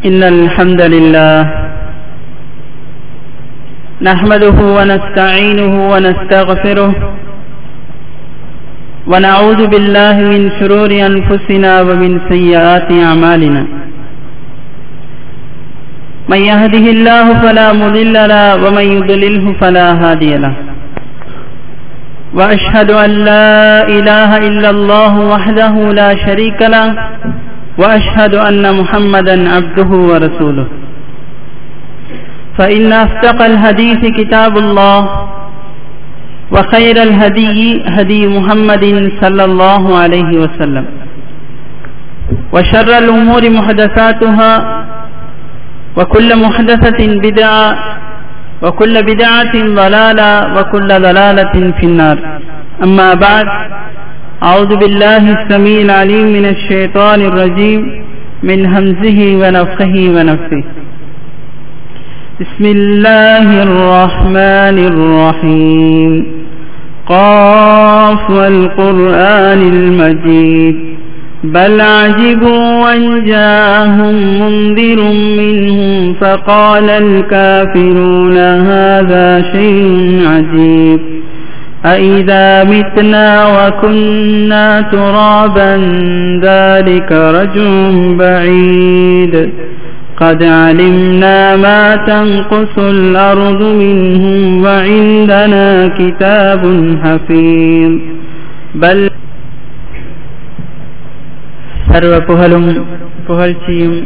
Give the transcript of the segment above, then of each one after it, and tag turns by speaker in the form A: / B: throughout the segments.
A: إن الحمد لله نحمده ونستعينه ونستغفره ونعوذ بالله من شرور أنفسنا ومن سيئات أعمالنا من يهده الله فلا مضل له ومن يضلله فلا هادي له وأشهد أن لا إله إلا الله وحده لا شريك له وأشهد أن محمدا عبده ورسوله فإن أصدق الحديث كتاب الله وخير الهدي هدي محمد صلى الله عليه وسلم وشر الأمور محدثاتها وكل محدثة بدعة وكل بدعة ضلالة وكل ضلالة في النار أما بعد أعوذ بالله السميع العليم من الشيطان الرجيم من همزه ونفخه ونفسه بسم الله الرحمن الرحيم قاف والقرآن المجيد بل عجبوا أن جاءهم منذر منهم فقال الكافرون هذا شيء عجيب أئذا متنا وكنا ترابا ذلك رجل بعيد قد علمنا ما تنقص الأرض منهم وعندنا كتاب حفيظ بل சர்வ புகழும் புகழ்ச்சியும்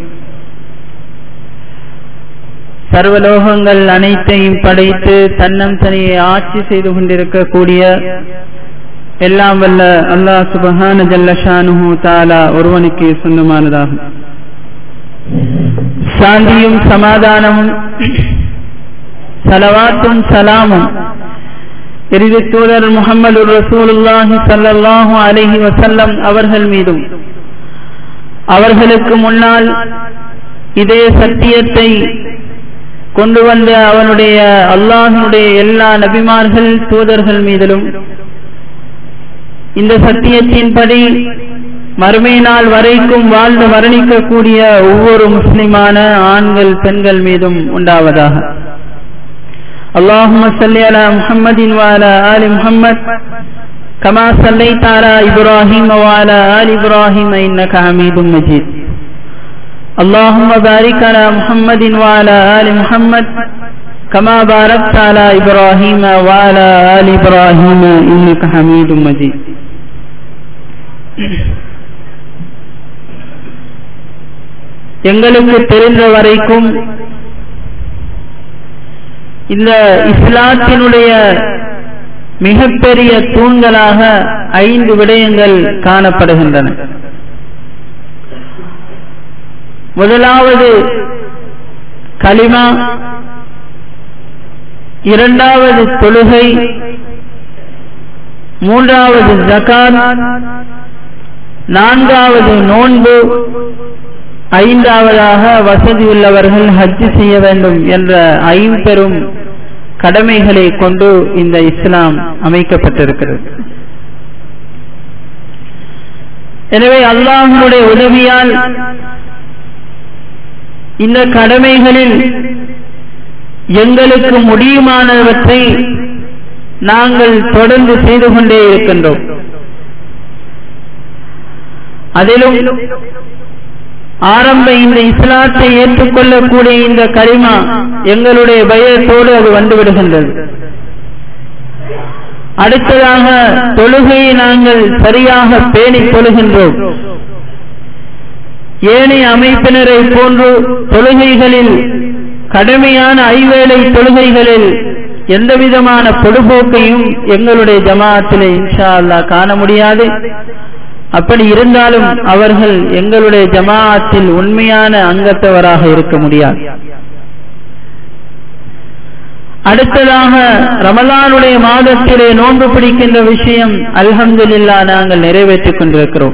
A: சர்வலோகங்கள் அனைத்தையும் படைத்து தன்னம் தனியை ஆட்சி செய்து கொண்டிருக்கக்கூடிய எல்லாம் வல்ல அல்லாஹ் சுபஹான ஜல்லஷானு தாலா ஒருவனுக்கு சொந்தமானதாகும் சாந்தியும் சமாதானமும் சலவாத்தும் சலாமும் இறுதி தூதர் முகமது ரசூலுல்லாஹி சல்லாஹூ அலஹி வசல்லம் அவர்கள் மீதும் அவர்களுக்கு முன்னால் இதே சத்தியத்தை கொண்டு வந்த அவனுடைய அல்லாஹனுடைய எல்லா நபிமார்கள் தூதர்கள் மீதிலும் இந்த சத்தியத்தின்படி மறுமை நாள் வரைக்கும் வாழ்ந்து மரணிக்கக்கூடிய ஒவ்வொரு முஸ்லிமான ஆண்கள் பெண்கள் மீதும் உண்டாவதாக اللهم صل على محمد وعلى آل محمد كما صليت على إبراهيم وعلى آل إبراهيم إنك حميد مجيد اللهم بارك على محمد وعلى آل محمد كما باركت على إبراهيم وعلى آل إبراهيم إنك حميد مجيد எங்களுக்கு தெரிந்த வரைக்கும் இந்த இஸ்லாத்தினுடைய மிகப்பெரிய தூண்களாக ஐந்து விடயங்கள் காணப்படுகின்றன முதலாவது கலிமா இரண்டாவது தொழுகை மூன்றாவது ஜகாத் நான்காவது நோன்பு ஐந்தாவதாக வசதி உள்ளவர்கள் ஹஜ் செய்ய வேண்டும் என்ற ஐம்பெரும் கடமைகளை கொண்டு இந்த இஸ்லாம் அமைக்கப்பட்டிருக்கிறது எனவே அல்லாஹனுடைய உதவியால் இந்த கடமைகளில் எங்களுக்கு முடியுமானவற்றை நாங்கள் தொடர்ந்து செய்து கொண்டே இருக்கின்றோம் அதிலும் ஆரம்ப இந்த இஸ்லாத்தை ஏற்றுக்கொள்ளக்கூடிய இந்த கரிமா எங்களுடைய பயத்தோடு அது வந்துவிடுகின்றது அடுத்ததாக தொழுகையை நாங்கள் சரியாக பேணி தொழுகின்றோம் ஏனைய அமைப்பினரை போன்று தொழுகைகளில் கடுமையான ஐவேளை தொழுகைகளில் எந்த விதமான பொடுபோக்கையும் எங்களுடைய ஜமாத்திலே இன்ஷா அல்லா காண முடியாது அப்படி இருந்தாலும் அவர்கள் எங்களுடைய ஜமாஅத்தில் உண்மையான அங்கத்தவராக இருக்க முடியாது அடுத்ததாக ரமலானுடைய மாதத்திலே நோன்பு பிடிக்கின்ற விஷயம் அல்ஹம்துல்லா நாங்கள் நிறைவேற்றிக் கொண்டிருக்கிறோம்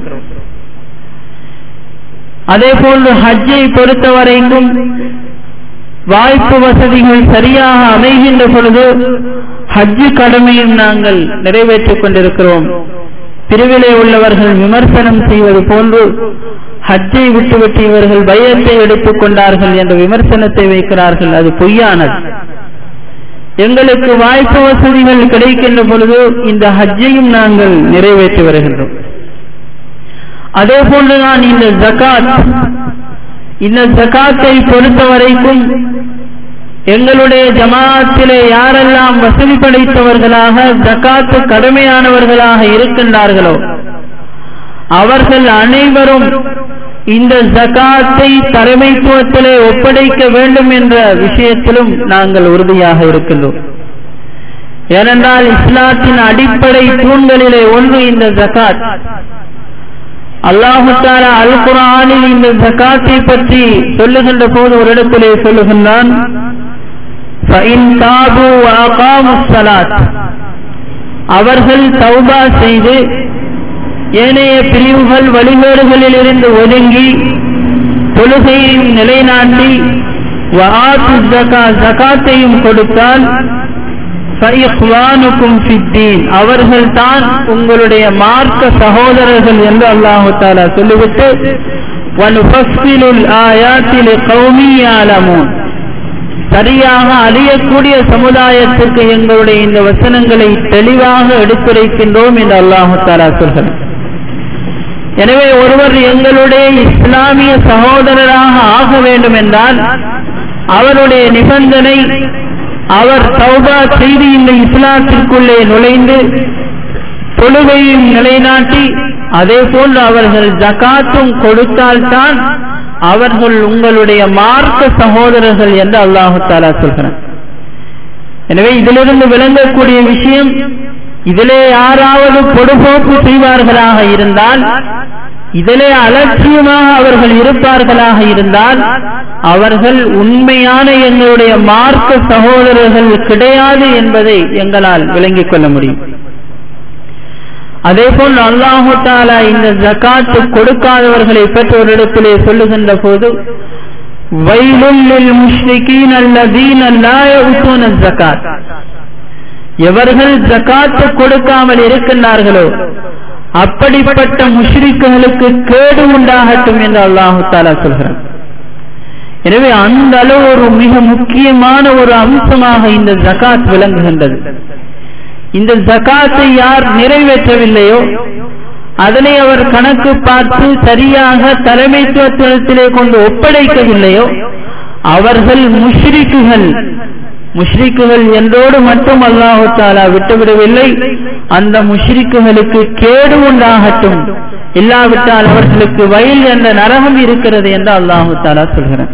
A: அதே போன்று ஹஜ்ஜை பொறுத்தவரைக்கும் வாய்ப்பு வசதிகள் சரியாக அமைகின்ற பொழுது ஹஜ்ஜு கடமையும் நாங்கள் நிறைவேற்றிக் கொண்டிருக்கிறோம் பிரிவிலே உள்ளவர்கள் விமர்சனம் செய்வது போன்று ஹஜ்ஜை விட்டுவிட்டு இவர்கள் பயத்தை எடுத்துக் கொண்டார்கள் என்ற விமர்சனத்தை வைக்கிறார்கள் அது பொய்யானது எங்களுக்கு வாய்ப்பு வசதிகள் கிடைக்கின்ற பொழுது இந்த ஹஜ்ஜையும் நாங்கள் நிறைவேற்றி வருகின்றோம் அதே போன்றுதான் இந்த ஜகாத் இந்த ஜகாத்தை பொறுத்த வரைக்கும் எங்களுடைய ஜமாத்திலே யாரெல்லாம் வசதி படைத்தவர்களாக ஜக்காத்து கடமையானவர்களாக இருக்கின்றார்களோ அவர்கள் அனைவரும் இந்த ஜகாத்தை தலைமைத்துவத்திலே ஒப்படைக்க வேண்டும் என்ற விஷயத்திலும் நாங்கள் உறுதியாக இருக்கின்றோம் ஏனென்றால் இஸ்லாத்தின் அடிப்படை தூண்களிலே ஒன்று இந்த ஜகாத் அல்லாஹு தாலா அல் குரானில் இந்த ஜகாத்தை பற்றி சொல்லுகின்ற போது ஒரு இடத்திலே சொல்லுகின்றான் அவர்கள் தௌபா செய்து ஏனைய பிரிவுகள் வழிகேடுகளில் இருந்து ஒதுங்கி தொழுகையையும் நிலைநாட்டி ஜகாத்தையும் கொடுத்தால் அவர்கள் தான் உங்களுடைய மார்க்க சகோதரர்கள் என்று அல்லாஹு தாலா சொல்லிவிட்டு சரியாக அறியக்கூடிய சமுதாயத்துக்கு எங்களுடைய இந்த வசனங்களை தெளிவாக எடுத்துரைக்கின்றோம் என்று அல்லாஹு தாலா சொல்கிறார் எனவே ஒருவர் எங்களுடைய இஸ்லாமிய சகோதரராக ஆக வேண்டும் என்றால் அவருடைய நிபந்தனை அவர் தௌபா செய்து இந்த இஸ்லாத்திற்குள்ளே நுழைந்து தொழுகையும் நிலைநாட்டி அதே போன்று அவர்கள் ஜகாத்தும் கொடுத்தால்தான் அவர்கள் உங்களுடைய மார்க்க சகோதரர்கள் என்று அல்லாஹு தாலா சொல்கிறார் எனவே இதிலிருந்து விளங்கக்கூடிய விஷயம் இதிலே யாராவது பொடுபோக்கு செய்வார்களாக இருந்தால் இதிலே அலட்சியமாக அவர்கள் இருப்பார்களாக இருந்தால் அவர்கள் உண்மையான எங்களுடைய மார்க்க சகோதரர்கள் கிடையாது என்பதை எங்களால் விளங்கிக் கொள்ள முடியும் அதே போல் அல்லாஹு தாலா இந்த ஜக்காத்து கொடுக்காதவர்களை பற்றி ஒரு இடத்திலே சொல்லுகின்ற போது வைலுல்லில் முஷ்ரிகீன் அல்லதீன் அல்லாய ஜக்காத் எவர்கள் ஜக்காத்து கொடுக்காமல் இருக்கின்றார்களோ அப்படிப்பட்ட முஷ்ரிக்குகளுக்கு கேடு உண்டாகட்டும் என்று அல்லாஹு தாலா சொல்கிறார் எனவே அந்த அளவு ஒரு மிக முக்கியமான ஒரு அம்சமாக இந்த ஜகாத் விளங்குகின்றது இந்த ஜகாத்தை யார் நிறைவேற்றவில்லையோ அதனை அவர் கணக்கு பார்த்து சரியாக தலைமைத்துவத்திலே கொண்டு ஒப்படைக்கவில்லையோ அவர்கள் முஷ்ரிக்குகள் முஷ்ரிக்குகள் என்றோடு மட்டும் அல்லாஹு தாலா விட்டுவிடவில்லை அந்த முஷ்ரிக்குகளுக்கு கேடு உண்டாகட்டும் இல்லாவிட்டால் அவர்களுக்கு வயல் என்ற நரகம் இருக்கிறது என்று அல்லாஹு தாலா சொல்கிறார்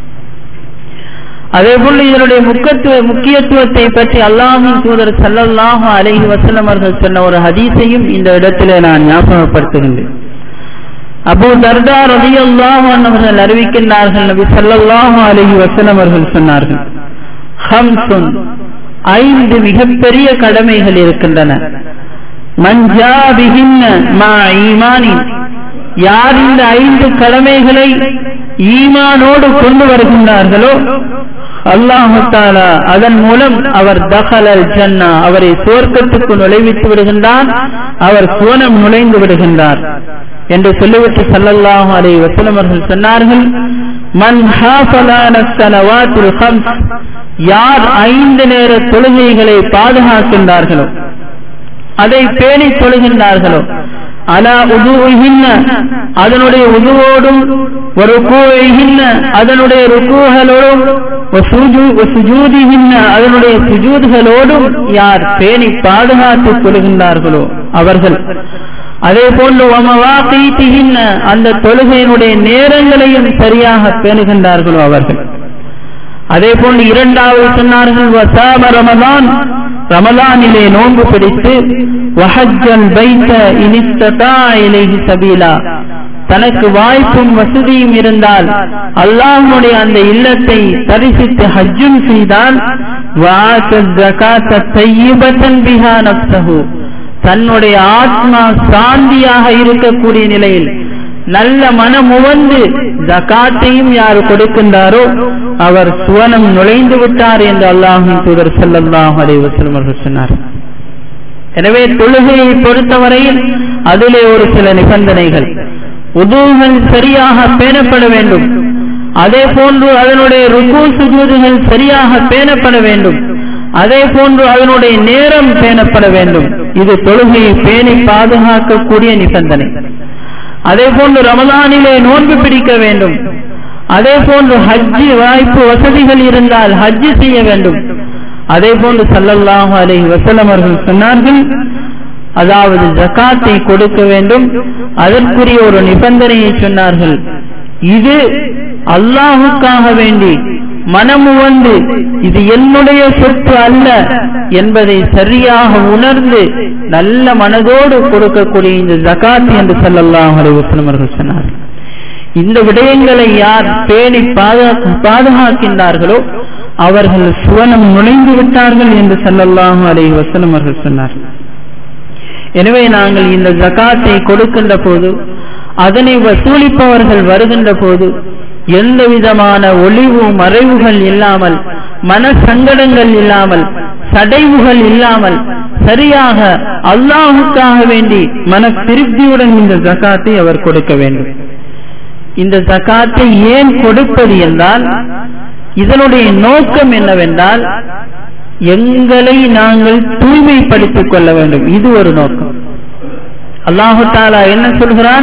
A: அதே போல இதனுடைய முக்கியத்துவ முக்கியத்துவத்தை பற்றி அல்லாஹின் தூதர் சல்லல்லாஹு அலைஹி வசல்லம் அவர்கள் சொன்ன ஒரு ஹதீஸையும் இந்த இடத்திலே நான் ஞாபகப்படுத்துகின்றேன் அபு தர்தா ரதி அவர்கள் அறிவிக்கின்றார்கள் நபி சல்லல்லாஹு அலைஹி வசல்லம் அவர்கள் சொன்னார்கள் ஹம்சுன் ஐந்து மிகப்பெரிய கடமைகள் இருக்கின்றன மஞ்சா பிகின்ன மா ஈமானின் யார் இந்த ஐந்து கடமைகளை ஈமானோடு கொண்டு வருகின்றார்களோ அல்லாஹு தாலா அதன் மூலம் அவர் தகலல் ஜன்னா அவரை சுவர்க்கத்துக்கு நுழைவித்து விடுகின்றான் அவர் சுவனம் நுழைந்து விடுகின்றார் என்று சொல்லிவிட்டு சல்லல்லாஹு அலை வசலம் அவர்கள் சொன்னார்கள் மன் ஹாஃபலான ஹம்ஸ் யார் ஐந்து நேர தொழுகைகளை பாதுகாக்கின்றார்களோ அதை பேணி தொழுகின்றார்களோ அலா உதுவின்ன அதனுடைய உதுவோடும் ஒரு கூவைகின்ன அதனுடைய ருக்குகளோடும் சுஜூதிகின்ன அதனுடைய சுஜூதுகளோடும் யார் பேணி பாதுகாத்து கொள்கின்றார்களோ அவர்கள் அதே போன்று ஒமவாக்கீத்திகின்ன அந்த தொழுகையினுடைய நேரங்களையும் சரியாக பேணுகின்றார்களோ அவர்கள் அதே போன்று இரண்டாவது சொன்னார்கள் வசாம ரமதான் ரமலானிலே நோன்பு பிடித்து வஹஜ்ஜல் பைத்த இனிஸ்ததா இலைஹி சபீலா தனக்கு வாய்ப்பும் வசதியும் இருந்தால் அல்லாஹ்வுடைய அந்த இல்லத்தை தரிசித்து ஹஜ்ஜும் செய்தால் தன்னுடைய ஆத்மா சாந்தியாக இருக்கக்கூடிய நிலையில் நல்ல மனமுவந்து ஜகாத்தையும் யார் கொடுக்கின்றாரோ அவர் சுவனம் நுழைந்து விட்டார் என்று அல்லாஹின் தூதர் செல்லல்லாஹ் அலைவசலம் அவர்கள் சொன்னார் எனவே தொழுகையை பொறுத்தவரையில் அதிலே ஒரு சில நிபந்தனைகள் உதுவுகள் சரியாக பேணப்பட வேண்டும் அதே போன்று அதனுடைய ருக்கு சுஜூதுகள் சரியாக பேணப்பட வேண்டும் அதே போன்று அதனுடைய நேரம் பேணப்பட வேண்டும் இது தொழுகையை பேணி பாதுகாக்கக்கூடிய நிபந்தனை அதே போன்று ரமதானிலே நோன்பு பிடிக்க வேண்டும் அதே போன்று ஹஜ்ஜி வாய்ப்பு வசதிகள் இருந்தால் ஹஜ்ஜி செய்ய வேண்டும் அதே போன்று சல்லல்லாஹு அலைஹி வஸல்லம் அவர்கள் சொன்னார்கள் அதாவது ஜக்காத்தை கொடுக்க வேண்டும் அதற்குரிய ஒரு நிபந்தனையை சொன்னார்கள் இது அல்லாஹுக்காக வேண்டி மனமுவந்து இது என்னுடைய சொத்து அல்ல என்பதை சரியாக உணர்ந்து நல்ல மனதோடு கொடுக்கக்கூடிய இந்த ஜகாத் என்று சல்லல்லாஹு அலைஹி வஸல்லம் அவர்கள் சொன்னார்கள் இந்த விடயங்களை யார் பேணி பாதுகாக்கின்றார்களோ அவர்கள் சுவனம் நுழைந்து விட்டார்கள் என்று சல்லல்லாஹு அலைஹி வஸல்லம் அவர்கள் சொன்னார்கள் எனவே நாங்கள் இந்த ஜகாத்தை கொடுக்கின்ற போது அதனை வசூலிப்பவர்கள் வருகின்ற போது எந்த விதமான ஒளிவு மறைவுகள் இல்லாமல் மன சங்கடங்கள் இல்லாமல் சடைவுகள் இல்லாமல் சரியாக அல்லாஹுக்காக வேண்டி மன திருப்தியுடன் இந்த ஜகாத்தை அவர் கொடுக்க வேண்டும் இந்த ஜகாத்தை ஏன் கொடுப்பது என்றால் இதனுடைய நோக்கம் என்னவென்றால் எங்களை நாங்கள் தூய்மைப்படுத்திக் கொள்ள வேண்டும் இது ஒரு நோக்கம் அல்லாஹு தாலா என்ன சொல்கிறான்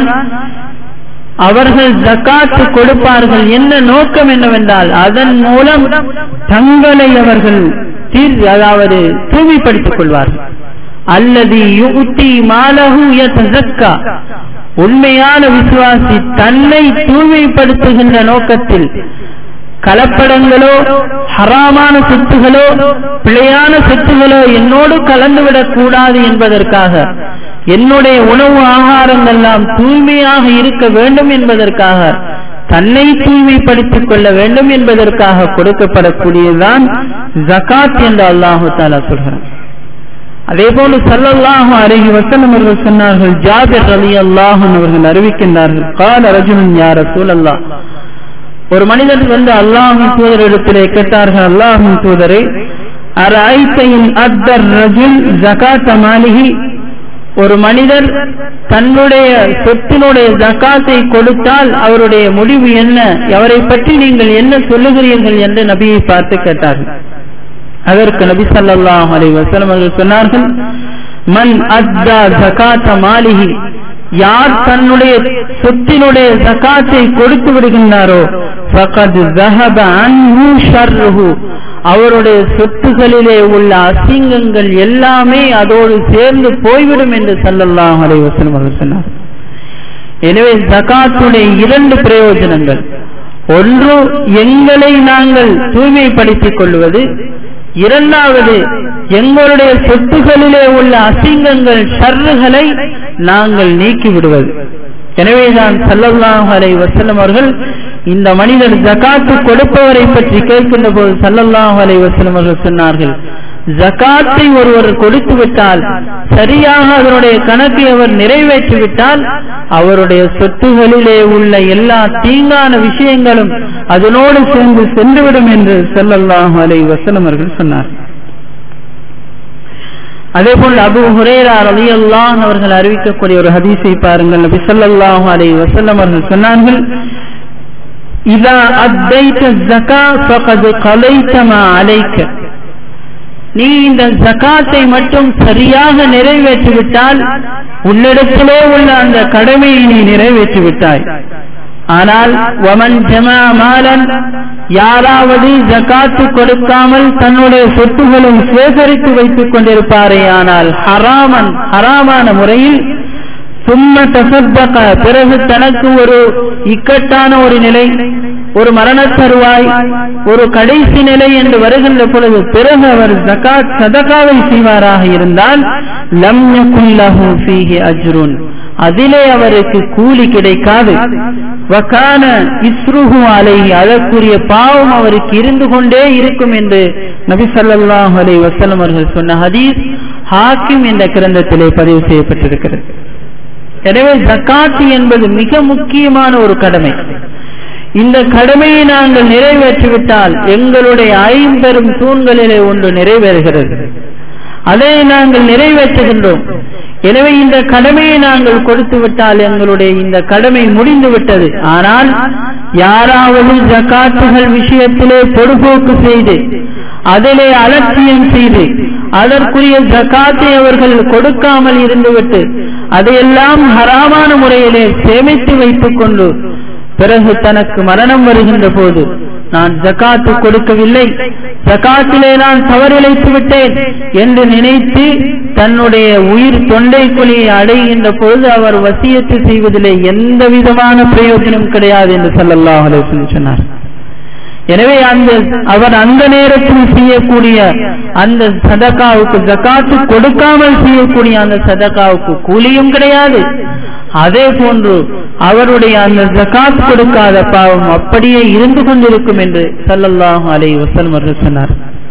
A: அவர்கள் ஜக்காத்து கொடுப்பார்கள் என்ன நோக்கம் என்னவென்றால் அதன் மூலம் தங்களை அவர்கள் தீர் அதாவது தூய்மைப்படுத்திக் கொள்வார்கள் அல்லது யுக்தி மாலகு யதஸக்கா உண்மையான விசுவாசி தன்னை தூய்மைப்படுத்துகின்ற நோக்கத்தில் கலப்படங்களோ ஹராமான சொத்துகளோ பிழையான சொத்துகளோ என்னோடு கலந்துவிடக் கூடாது என்பதற்காக என்னுடைய உணவு ஆகாரம் எல்லாம் தூய்மையாக இருக்க வேண்டும் என்பதற்காக தன்னை தூய்மைப்படுத்திக் கொள்ள வேண்டும் என்பதற்காக கொடுக்கப்படக்கூடியதுதான் ஜகாத் என்று அல்லாஹு தாலா சொல்கிறான் அதே போல சல்லல்லாஹு அருகி வசனம் அவர்கள் சொன்னார்கள் ஜாபிர் அலி அல்லாஹன் அவர்கள் அறிவிக்கின்றார்கள் கால ரஜுனன் யார சூழல்லா ஒரு மனிதன் வந்து அல்லாஹின் தூதரிடத்திலே கேட்டார்கள் அல்லாஹின் தூதரை அரைத்தையின் அத்தர் ரஜுல் ஜகாத் மாலிகி ஒரு மனிதர் தன்னுடைய சொத்தினுடைய ஜக்காத்தை கொடுத்தால் அவருடைய முடிவு என்ன அவரை பற்றி நீங்கள் என்ன சொல்லுகிறீர்கள் என்று நபியை பார்த்து கேட்டார்கள் அதற்கு நபி சல்லாஹ் அலி வசலம் அவர்கள் சொன்னார்கள் மன் அத்தா ஜகாத்த மாலிகி யார் தன்னுடைய சொத்தினுடைய ஜக்காத்தை கொடுத்து விடுகின்றாரோ அவருடைய சொத்துகளிலே உள்ள அசிங்கங்கள் எல்லாமே அதோடு சேர்ந்து போய்விடும் என்று சல்லல்லாஹ் அலைவசனம் அவர்கள் சொன்னார் எனவே ஜகாத்துடைய இரண்டு பிரயோஜனங்கள் ஒன்று எங்களை நாங்கள் தூய்மைப்படுத்திக் கொள்வது இரண்டாவது எங்களுடைய சொத்துகளிலே உள்ள அசிங்கங்கள் ஷர்றுகளை நாங்கள் நீக்கி விடுவது எனவேதான் சல்லல்லாஹு அலை வசல்லம் அவர்கள் இந்த மனிதர் ஜகாத்து கொடுப்பவரை பற்றி கேட்கின்ற போது சல்லல்லாஹு அலை வசல்லம் அவர்கள் சொன்னார்கள் ஜகாத்தை ஒருவர் கொடுத்து விட்டால் சரியாக அதனுடைய கணக்கை அவர் நிறைவேற்றிவிட்டால் அவருடைய சொத்துகளிலே உள்ள எல்லா தீங்கான விஷயங்களும் அதனோடு சேர்ந்து சென்றுவிடும் என்று சல்லல்லாஹு அலை வசலம் அவர்கள் சொன்னார் அதே போல் அபு ஹுரேரா அலி அல்லாஹ் அவர்கள் அறிவிக்கக்கூடிய ஒரு ஹதீஸை பாருங்கள் நபி ஸல்லல்லாஹு அலைஹி வஸல்லம் அவர்கள் சொன்னார்கள் இதா அத்தைத ஜகா ஃபகத் கலைத மா அலைக்க நீ இந்த ஜகாத்தை மட்டும் சரியாக நிறைவேற்றிவிட்டால் உன்னிடத்திலே உள்ள அந்த கடமையை நீ நிறைவேற்றிவிட்டாய் ஆனால் வமன் ஜமா மாலன் யாராவது ஜகாத்து கொடுக்காமல் தன்னுடைய சொத்துகளும் சேகரித்து வைத்துக் கொண்டிருப்பாரே ஆனால் ஹராமன் ஹராமான முறையில் சும்ம தசத்தக பிறகு தனக்கு ஒரு இக்கட்டான ஒரு நிலை ஒரு மரண தருவாய் ஒரு கடைசி நிலை என்று வருகின்ற பொழுது பிறகு அவர் ஜகாத் சதகாவை செய்வாராக இருந்தால் லம் யகுல்லஹு ஃபீஹி அஜ்ருன் அதிலே அவருக்கு கூலி கிடைக்காது வக்கான இஸ்ருஹு அலைஹி அதற்குரிய பாவம் அவருக்கு இருந்து கொண்டே இருக்கும் என்று நபி ஸல்லல்லாஹு அலைஹி வஸல்லம் அவர்கள் சொன்ன ஹதீஸ் ஹாக்கிம் என்ற கிரந்தத்திலே பதிவு செய்யப்பட்டிருக்கிறது எனவே ஜக்காத்து என்பது மிக முக்கியமான ஒரு கடமை இந்த கடமையை நாங்கள் நிறைவேற்றிவிட்டால் எங்களுடைய ஐம்பெரும் தூண்களிலே ஒன்று நிறைவேறுகிறது அதை நாங்கள் நிறைவேற்றுகின்றோம் எனவே இந்த கடமையை நாங்கள் கொடுத்து விட்டால் எங்களுடைய இந்த கடமை முடிந்து விட்டது ஆனால் யாராவது ஜக்காத்துகள் விஷயத்திலே பொறுப்போக்கு செய்து அதிலே அலட்சியம் செய்து அதற்குரிய ஜக்காத்தை அவர்கள் கொடுக்காமல் இருந்துவிட்டு அதையெல்லாம் ஹராமான முறையிலே சேமித்து வைத்துக் கொண்டு பிறகு தனக்கு மரணம் வருகின்ற போது நான் ஜக்காத்து கொடுக்கவில்லை ஜக்காத்திலே நான் தவறிழைத்து விட்டேன் என்று நினைத்து தன்னுடைய உயிர் தொண்டை குழியை அடைகின்ற பொழுது அவர் வசியத்து செய்வதிலே எந்த விதமான பிரயோஜனம் கிடையாது என்று சொல்லல்லாஹ் அலைஹி சொன்னார் எனவே அந்த அவர் அந்த நேரத்தில் செய்யக்கூடிய அந்த சதக்காவுக்கு ஜக்காத்து கொடுக்காமல் செய்யக்கூடிய அந்த சதக்காவுக்கு கூலியும் கிடையாது அதே போன்று அவருடைய அந்த ஜக்காத் கொடுக்காத பாவம் அப்படியே இருந்து கொண்டிருக்கும் என்று சல்லல்லாஹு அலை வசல்லம் அவர்கள் சொன்னார்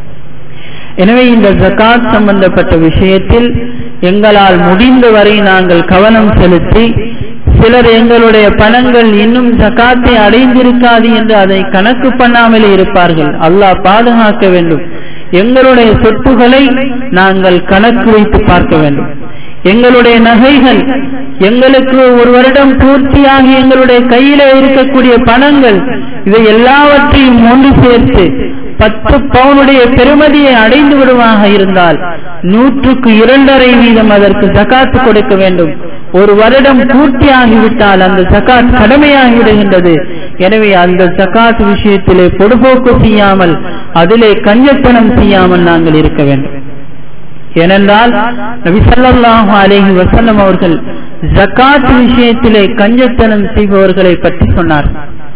A: எனவே இந்த ஜக்காத் சம்பந்தப்பட்ட விஷயத்தில் எங்களால் முடிந்தவரை நாங்கள் கவனம் செலுத்தி சிலர் எங்களுடைய பணங்கள் இன்னும் ஜக்காத்தை அடைந்திருக்காது என்று அதை கணக்கு பண்ணாமலே இருப்பார்கள் அல்லாஹ் பாதுகாக்க வேண்டும் எங்களுடைய சொத்துக்களை நாங்கள் கணக்கு வைத்து பார்க்க வேண்டும் எங்களுடைய நகைகள் எங்களுக்கு ஒரு வருடம் பூர்த்தியாகி எங்களுடைய கையில இருக்கக்கூடிய பணங்கள் இதை எல்லாவற்றையும் ஒன்று சேர்த்து பத்து பவுனுடைய பெருமதியை அடைந்து விடுவாக இருந்தால் நூற்றுக்கு இரண்டரை வீதம் அதற்கு ஜக்காத்து கொடுக்க வேண்டும் ஒரு வருடம் பூர்த்தியாகிவிட்டால் அந்த ஜக்காத் கடமையாகி விடுகின்றது எனவே அந்த ஜக்காத் விஷயத்திலே பொடுபோக்கு செய்யாமல் அதிலே கஞ்சத்தனம் செய்யாமல் நாங்கள் இருக்க வேண்டும் ஏனென்றால் நபி ஸல்லல்லாஹு அலைஹி வஸல்லம் அவர்கள் ஜக்காத் விஷயத்திலே கஞ்சத்தனம் செய்பவர்களை பற்றி சொன்னார்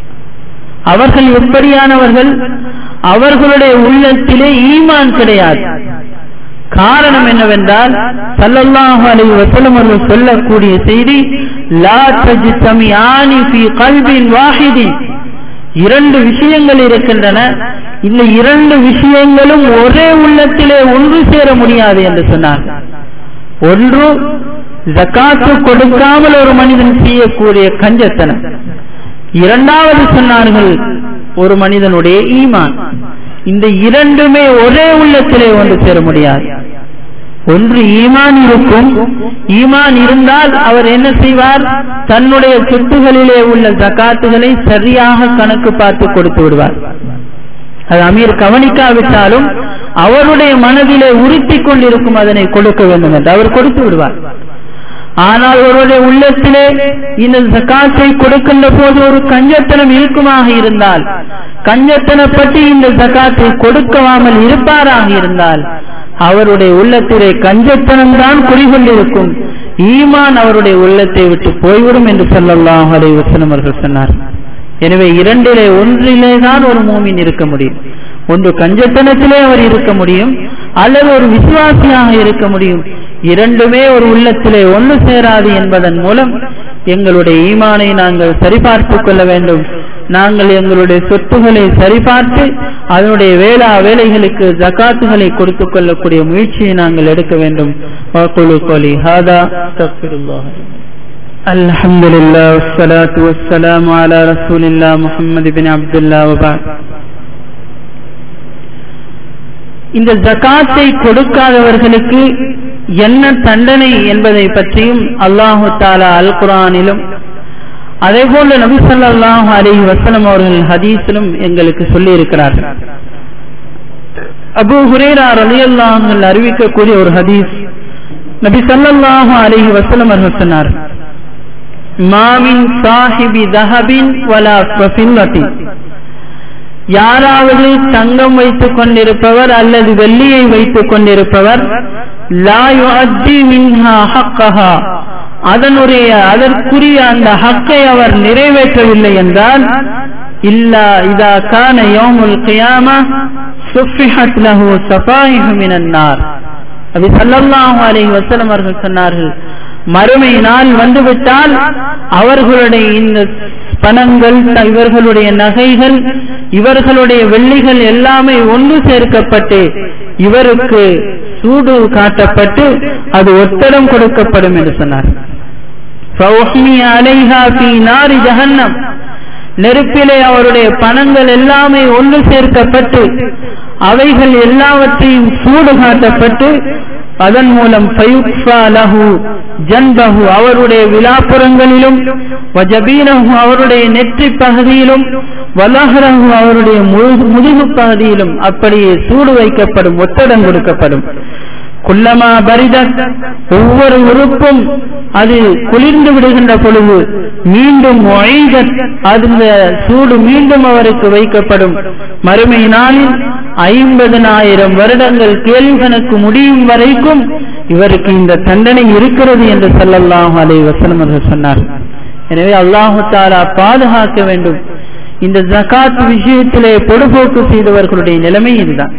A: அவர்கள் எப்படியானவர்கள் அவர்களுடைய உள்ளத்திலே ஈமான் கிடையாது காரணம் என்னவென்றால் சல்லல்லாஹு அலைஹி வஸல்லம் அவர்கள் சொல்லக்கூடிய செய்தி லா தஜ்தமியானி ஃபீ கல்பின் வாஹிதின் இரண்டு விஷயங்கள் இருக்கின்றன இந்த இரண்டு விஷயங்களும் ஒரே உள்ளத்திலே ஒன்று சேர முடியாது என்று சொன்னார் ஒன்று ஜக்காத்து கொடுக்காமல் ஒரு மனிதன் செய்யக்கூடிய கஞ்சத்தனம் இரண்டாவது சொன்னார்கள் ஒரு மனிதனுடைய ஈமான் இந்த இரண்டுமே ஒரே உள்ளத்திலே ஒன்று சேர முடியாது ஒன்று ஈமான் இருக்கும் ஈமான் இருந்தால் அவர் என்ன செய்வார் தன்னுடைய சொத்துகளிலே உள்ள ஜக்காத்துகளை சரியாக கணக்கு பார்த்து கொடுத்து விடுவார் அது அமீர் கவனிக்காவிட்டாலும் அவருடைய மனதிலே உறுத்தி கொண்டிருக்கும் அதனை கொடுக்க வேண்டும் என்று அவர் கொடுத்து விடுவார் ஆனால் ஒருவருடைய உள்ளத்திலே இந்த ஜக்காத்தை கொடுக்கின்ற போது ஒரு கஞ்சத்தனம் இருக்குமாக இருந்தால் கஞ்சத்தனப்பட்டு இந்த ஜக்காத்தை கொடுக்காமல் இருப்பாராக இருந்தால் அவருடைய உள்ளத்திலே கஞ்சத்தனம் தான் குடிகொண்டிருக்கும் ஈமான் அவருடைய உள்ளத்தை விட்டு போய்விடும் என்று சொல்லலாம் அலை வசனம் அவர்கள் சொன்னார் எனவே இரண்டிலே ஒன்றிலே தான் ஒரு மூமின் இருக்க முடியும் ஒன்று கஞ்சத்தனத்திலே அவர் இருக்க முடியும் அல்லது ஒரு விசுவாசியாக இருக்க முடியும் இரண்டுமே ஒரு உள்ளத்திலே ஒன்று சேராது என்பதன் மூலம் எங்களுடைய ஈமானை நாங்கள் சரிபார்த்துக் கொள்ள வேண்டும் நாங்கள் எங்களுடைய சொத்துக்களை சரிபார்த்து அதனுடைய வேளா வேலைகளுக்கு ஜக்காத்துகளை கொடுத்துக் கொள்ளக்கூடிய முயற்சியை நாங்கள் எடுக்க வேண்டும் الحمد لله والصلاة والسلام على رسول الله محمد بن عبد الله وبعد இந்த ஜகாத்தை கொடுக்காதவர்களுக்கு என்ன தண்டனை என்பதை பற்றியும் அல்லாஹு தாலா அல் குரானிலும் அதே போல நபி சொல்லாஹு அலி வசலம் அவர்கள் ஹதீஸிலும் எங்களுக்கு சொல்லி இருக்கிறார்கள் அபு ஹுரேரா ரலியல்லாஹுல் அறிவிக்கக்கூடிய ஒரு ஹதீஸ் நபி சல்லல்லாஹு அலைஹி வஸல்லம் அவர்கள் சொன்னார் மாமின் சாஹிபி தஹபின் வலா ஃபில்லத்தி யாராவது தங்கம் வைத்துக் கொண்டிருப்பவர் அல்லது வெள்ளியை வைத்துக் கொண்டிருப்பவர் லா யுஅத்தி மின்ஹா ஹக்கஹா அதனுடைய அதற்குரிய அந்த ஹக்கை அவர் நிறைவேற்றவில்லை என்றால் இல்லா இதா கான யோமுல் கியாமா சுஃபிஹத் லஹு சஃபாயிஹு மினன் நார் நபி ஸல்லல்லாஹு அலைஹி வஸல்லம் அவர்கள் சொன்னார்கள் மறுமை நாள் வந்துவிட்டால் அவர்களுடைய இந்த பணங்கள் இவர்களுடைய நகைகள் இவர்களுடைய வெள்ளிகள் எல்லாமே ஒன்று சேர்க்கப்பட்டு இவருக்கு சூடு காட்டப்பட்டு அது ஒத்தடம் கொடுக்கப்படும் என்று சொன்னார் நெருப்பிலே அவருடைய பணங்கள் எல்லாமே ஒன்று சேர்க்கப்பட்டு அவைகள் எல்லாவற்றையும் சூடு காட்டப்பட்டு அதன் மூலம் ஜன்பஹு அவருடைய விழாப்புறங்களிலும் வஜபீனஹு அவருடைய நெற்றி பகுதியிலும் வலஹரஹு அவருடைய முதுகு பகுதியிலும் அப்படியே சூடு வைக்கப்படும் ஒத்தடம் கொடுக்கப்படும் குல்லமா பரிதத் ஒவ்வொரு உறுப்பும் அது குளிர்ந்து விடுகின்ற பொழுது மீண்டும் அந்த சூடு மீண்டும் அவருக்கு வைக்கப்படும் மறுமை நாளில் ஐம்பதனாயிரம் வருடங்கள் கேள்வி கணக்கு முடியும் வரைக்கும் இவருக்கு இந்த தண்டனை இருக்கிறது என்று சொல்லலாம் அலை வசனம் அவர்கள் சொன்னார் எனவே அல்லாஹு தாலா பாதுகாக்க வேண்டும் இந்த ஜகாத் விஷயத்திலே பொடுபோக்கு செய்தவர்களுடைய நிலைமை இதுதான்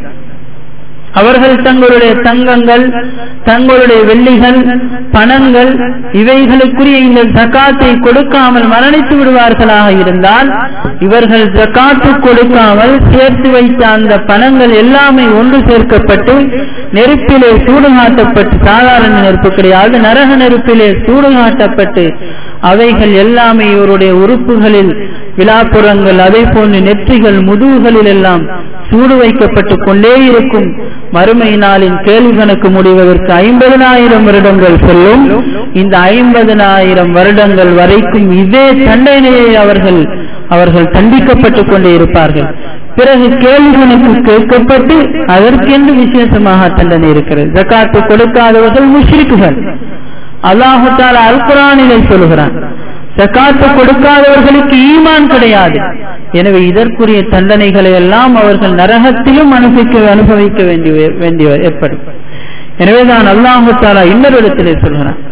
A: அவர்கள் தங்களுடைய தங்கங்கள் தங்களுடைய வெள்ளிகள் பணங்கள் இவைகளுக்குரிய இந்த ஜக்காத்தை கொடுக்காமல் மரணித்து விடுவார்களாக இருந்தால் இவர்கள் ஜக்காத்து கொடுக்காமல் சேர்த்து வைத்த அந்த பணங்கள் எல்லாமே ஒன்று சேர்க்கப்பட்டு நெருப்பிலே சூடுகாட்டப்பட்டு சாதாரண நெருப்பு கிடையாது நரக நெருப்பிலே சூடுகாட்டப்பட்டு அவைகள் எல்லாமே இவருடைய உறுப்புகளில் விழாப்புறங்கள் அதே போன்று நெற்றிகள் முதுகுகளில் எல்லாம் சூடு வைக்கப்பட்டு கொண்டே இருக்கும் மறுமை நாளின் கேள்வி கணக்கு முடிவதற்கு ஐம்பதனாயிரம் வருடங்கள் செல்லும் இந்த ஐம்பதனாயிரம் வருடங்கள் வரைக்கும் இதே தண்டனையை அவர்கள் அவர்கள் தண்டிக்கப்பட்டுக் கொண்டே இருப்பார்கள் பிறகு கேள்வி கணக்கு கேட்கப்பட்டு அதற்கென்று விசேஷமாக தண்டனை இருக்கிறது ஜக்காத்து கொடுக்காதவர்கள் முஷ்ரிக்குகள் அல்லாஹால அல் குரானிலே சொல்கிறான் ஜக்காத்து கொடுக்காதவர்களுக்கு ஈமான் கிடையாது எனவே இதற்குரிய தண்டனைகளை எல்லாம் அவர்கள் நரகத்திலும் அனுபவிக்க அனுபவிக்க வேண்டிய வேண்டிய ஏற்படும் எனவேதான் அல்லாஹு தாலா இன்னொரு இடத்திலே சொல்கிறான்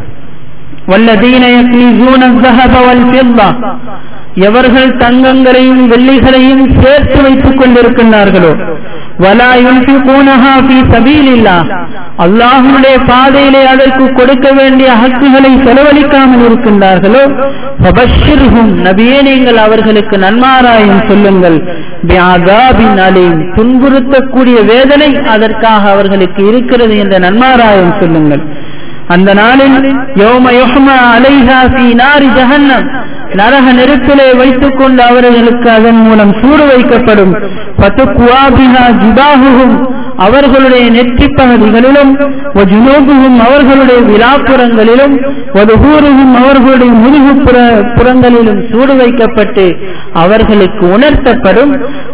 A: والذين يكنزون الذهب والفضة எவர்கள் தங்கங்களையும் வெள்ளிகளையும் சேர்த்து வைத்துக் கொண்டிருக்கின்றார்களோ வலா யுன்ஃபிகூனஹா ஃபீ சபீலில்லாஹ் அல்லாஹ்வுடைய பாதையிலே அதற்கு கொடுக்க வேண்டிய ஹக்குகளை செலவழிக்காமல் இருக்கின்றார்களோ ஃபபஷ்ஷிர்ஹும் நபியே நீங்கள் அவர்களுக்கு நன்மாராயம் சொல்லுங்கள் பிஆதாபின் அலீம் துன்புறுத்தக்கூடிய வேதனை அதற்காக அவர்களுக்கு இருக்கிறது என்ற நன்மாராயம் சொல்லுங்கள் அந்த நாளில் யோம யுஹ்மா அலைஹா ஃபீ நாரி ஜஹன்னம் நரக நெருப்பிலே வைத்துக் கொண்டு அவர்களுக்கு அதன் மூலம் சூடு வைக்கப்படும் பத்துக்குவாபிஹா ஜிபாகுகும் அவர்களுடைய நெற்றி பகுதிகளிலும் ஜுனூபுகும் அவர்களுடைய விழாப்புறங்களிலும் ஒதுகூருகும் அவர்களுடைய முதுகு புறங்களிலும் சூடு வைக்கப்பட்டு அவர்களுக்கு உணர்த்தப்படும்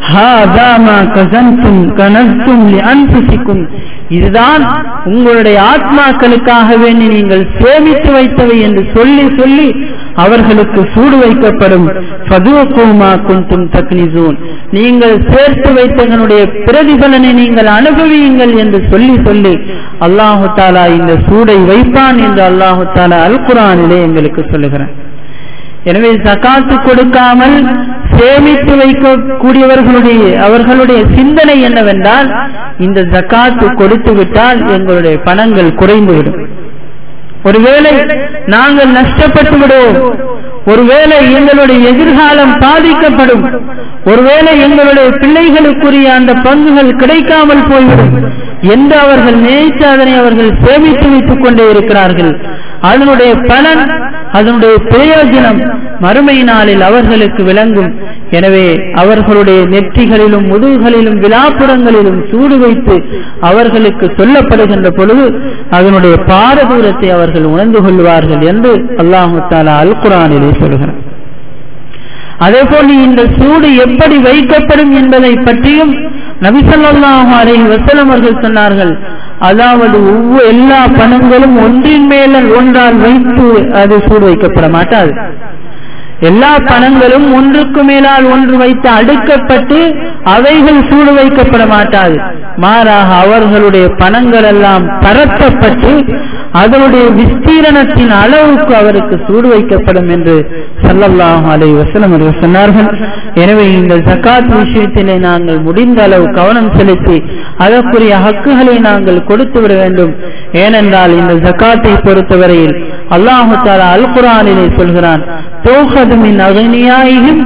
A: இதுதான் உங்களுடைய ஆத்மாக்களுக்காக வேண்டி நீங்கள் சேமித்து வைத்தவை என்று சொல்லி சொல்லி அவர்களுக்கு சூடு வைக்கப்படும் குந்தும் தக்னிசூன் நீங்கள் சேர்த்து வைத்ததனுடைய பிரதிபலனை நீங்கள் அனுபவியுங்கள் என்று சொல்லி சொல்லி அல்லாஹு தாலா இந்த சூடை வைப்பான் என்று அல்லாஹு தாலா அல் குரானிலே எங்களுக்கு சொல்லுகிறான் எனவே சகாத்து கொடுக்காமல் சேமித்து வைக்கக்கூடியவர்களுடைய அவர்களுடைய சிந்தனை என்னவென்றால் இந்த ஜக்காத்து கொடுத்து விட்டால் எங்களுடைய பணங்கள் குறைந்துவிடும் ஒருவேளை நாங்கள் நஷ்டப்பட்டு விடுவோம் ஒருவேளை எங்களுடைய எதிர்காலம் பாதிக்கப்படும் ஒருவேளை எங்களுடைய பிள்ளைகளுக்குரிய அந்த பங்குகள் கிடைக்காமல் போய்விடும் என்று அவர்கள் நினைத்து அதனை அவர்கள் சேமித்து வைத்துக் கொண்டே இருக்கிறார்கள் அதனுடைய பலன் அதனுடைய பிரயோஜனம் மறுமை நாளில் அவர்களுக்கு விளங்கும் எனவே அவர்களுடைய நெற்றிகளிலும் முதுகுகளிலும் விழாப்புறங்களிலும் சூடு வைத்து அவர்களுக்கு சொல்லப்படுகின்ற பொழுது அதனுடைய பாரதூரத்தை அவர்கள் உணர்ந்து கொள்வார்கள் என்று அல்லாஹு தாலா அல் குரானிலே சொல்கிறார் அதே போல் இந்த சூடு எப்படி வைக்கப்படும் என்பதை பற்றியும் நபிசல்லாஹு அலை வசலம் அவர்கள் சொன்னார்கள் அதாவது ஒவ்வொரு எல்லா பணங்களும் ஒன்றின் மேல ஒன்றால் வைத்து அது சூடு வைக்கப்பட மாட்டாது எல்லா பணங்களும் ஒன்றுக்கு மேலால் ஒன்று வைத்து அடுக்கப்பட்டு அவைகள் சூடு வைக்கப்பட மாட்டாது மாறாக அவர்களுடைய பணங்கள் எல்லாம் பரப்பப்பட்டு அதனுடைய விஸ்தீரணத்தின் அளவுக்கு அவருக்கு சூடு வைக்கப்படும் என்று சல்லல்லாஹு அலை வசலம் அவர்கள் சொன்னார்கள் எனவே இந்த ஜக்காத் விஷயத்திலே நாங்கள் முடிந்த அளவு கவனம் செலுத்தி அதற்குரிய ஹக்குகளை நாங்கள் கொடுத்து விட வேண்டும் ஏனென்றால் இந்த ஜக்காத்தை பொறுத்தவரையில் அல்லாஹு தாலா அல் குரானிலே சொல்கிறான் தோஹதுமின் அகனியாயும்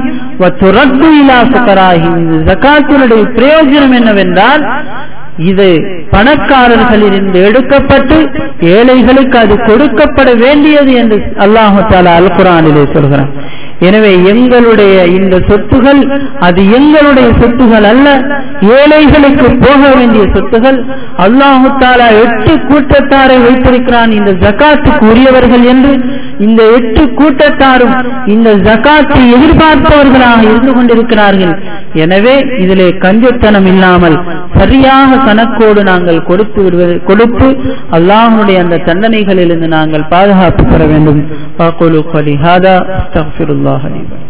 A: ஜக்காத்தினுடைய பிரயோஜனம் என்னவென்றால் இது பணக்காரர்களிலிருந்து எடுக்கப்பட்டு ஏழைகளுக்கு அது கொடுக்கப்பட வேண்டியது என்று அல்லாஹு தாலா அல் குரானிலே சொல்கிறான் எனவே எங்களுடைய இந்த சொத்துகள் அது எங்களுடைய சொத்துகள் அல்ல ஏழைகளுக்கு போக வேண்டிய சொத்துகள் அல்லாஹு தாலா எட்டு கூட்டத்தாரை வைத்திருக்கிறான் இந்த ஜக்காத்துக்கு உரியவர்கள் என்று இந்த எட்டு கூட்டத்தாரும் இந்த ஜக்காத்தை எதிர்பார்ப்பவர்களாக இருந்து கொண்டிருக்கிறார்கள் எனவே இதிலே கஞ்சத்தனம் இல்லாமல் சரியாக கணக்கோடு நாங்கள் கொடுத்து விடுவது கொடுத்து அல்லாஹனுடைய அந்த தண்டனைகளிலிருந்து நாங்கள் பாதுகாப்பு பெற வேண்டும் வாக்குலு ஹாதா அஸ்தக்ஃபிருல்லாஹ் அலி